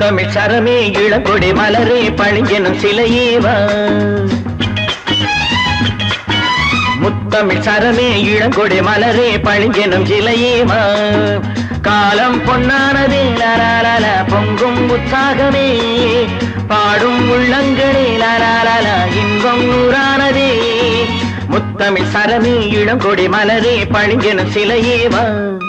முத்தமிழ் சரமே இளங்கொடி மலரே பழிஞ்செனும் சிலையேவா முத்தமிழ் சரமே இளங்கொடி மலரே பழிஞ்செனும் சிலையேவா காலம் பொன்னானதே லலாலல பொங்கும் உற்சாகமே பாடும் உள்ளங்களே லலாலல இன்பம் நூறானதே முத்தமிழ் சரமே இளங்கொடி மலரே பழிஞ்செனும் சிலையேவா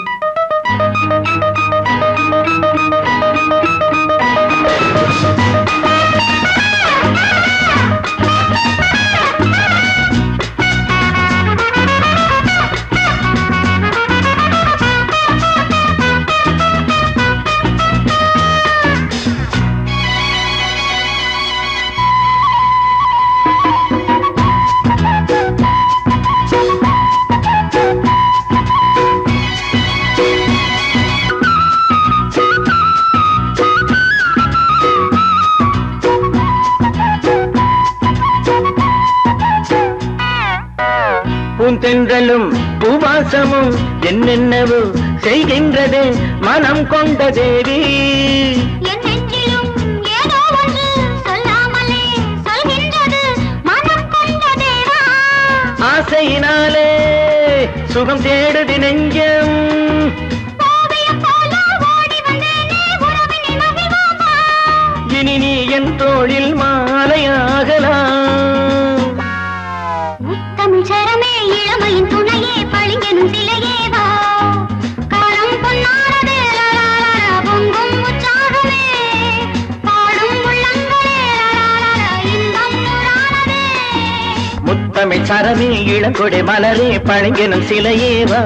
பூந்தென்றலும் பூவாசமும் என்னென்னவோ செய்கின்றது மனம் கொண்ட தேவி என் நெஞ்சிலும் ஏதோ ஒன்று சொல்லாமலே சொல்கின்றது மனம் கொண்ட தேவா ஆசையினாலே சுகம் தேடுதி நெஞ்சம் ஓவியம் போல ஓடி வந்தேனே உறவினில் மகிழ்வோமா இனி நீ என் தோளில் மாலையாகலாம் முத்தமிழ் சரமே இளமையின் துணையே பளிங்கெனும் சிலையே வா காலம் பொன்னானது லலாலா, பொங்கும் உற்சாகமே பாடும் உள்ளங்களே லலாலா, இன்பம் நூறானதே முத்தமிழ் சரமே இளங்கொடி மலரே பழங்கெனும் சிலையேவா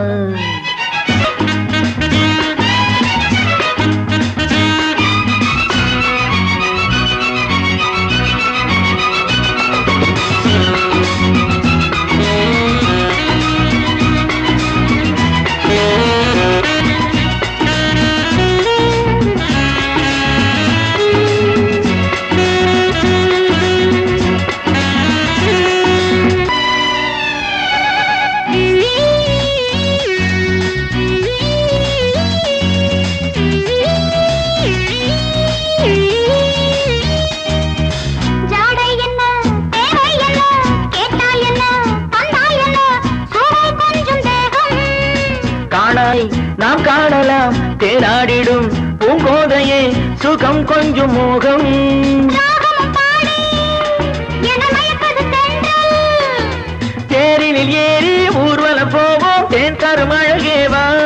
ஜாடை என்ன தேவை என்ன கேட்டால் என்ன தந்தால் என்ன சுவை கொஞ்சம் தேகம் காணாய் நாம் காணலாம் தேனாடிடும் பூங்கோதையே சுகம் கொஞ்சம் மோகம் ராகமும் பாடி என மயப்பது தென்றல் தேரினில் ஏறி ஊர்வலம் போவோம் தேன் தரும் அழகேவா